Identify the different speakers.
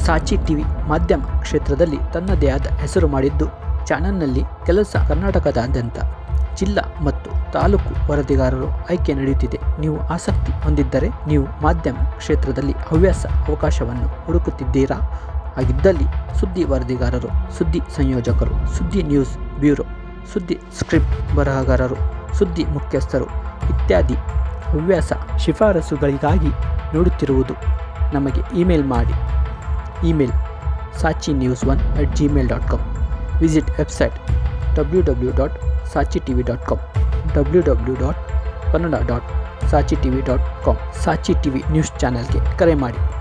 Speaker 1: ಸಾಚಿ TV ಮಾಧ್ಯಮ ಕ್ಷೇತ್ರದಲ್ಲಿ ತನ್ನದೇ ಆದ ಹೆಸರು ಮಾಡಿದ್ದು ಚಾನಲ್ನಲ್ಲಿ ಕೆಲಸ ಕರ್ನಾಟಕದಾದ್ಯಂತ ಜಿಲ್ಲಾ ಮತ್ತು ತಾಲೂಕು ವರದಿಗಾರರು ಆಯ್ಕೆ ನಡೆಯುತ್ತಿದೆ ನೀವು ಆಸಕ್ತಿ ಹೊಂದಿದ್ದರೆ ನೀವು ಮಾಧ್ಯಮ ಕ್ಷೇತ್ರದಲ್ಲಿ ಹವ್ಯಾಸ ಅವಕಾಶವನ್ನು ಹುಡುಕುತ್ತಿದ್ದೀರಾ ಹಾಗಿದ್ದಲ್ಲಿ ಸುದ್ದಿ ವರದಿಗಾರರು ಸುದ್ದಿ ಸಂಯೋಜಕರು ಸುದ್ದಿ ನ್ಯೂಸ್ ಬ್ಯೂರೋ ಸುದ್ದಿ ಸ್ಕ್ರಿಪ್ಟ್ ಬರಹಗಾರರು ಸುದ್ದಿ ಮುಖ್ಯಸ್ಥರು ಇತ್ಯಾದಿ ಹವ್ಯಾಸ ಶಿಫಾರಸುಗಳಿಗಾಗಿ ನೋಡುತ್ತಿರುವುದು ನಮಗೆ ಇಮೇಲ್ ಮಾಡಿ email Saachi news one at Gmail dot com visit website W W dot Saachi T V dot com W W dot Kannada dot Saachi T V dot com Saachi T V news ಚಾನಲ್ಗೆ ಕರೆ ಮಾಡಿ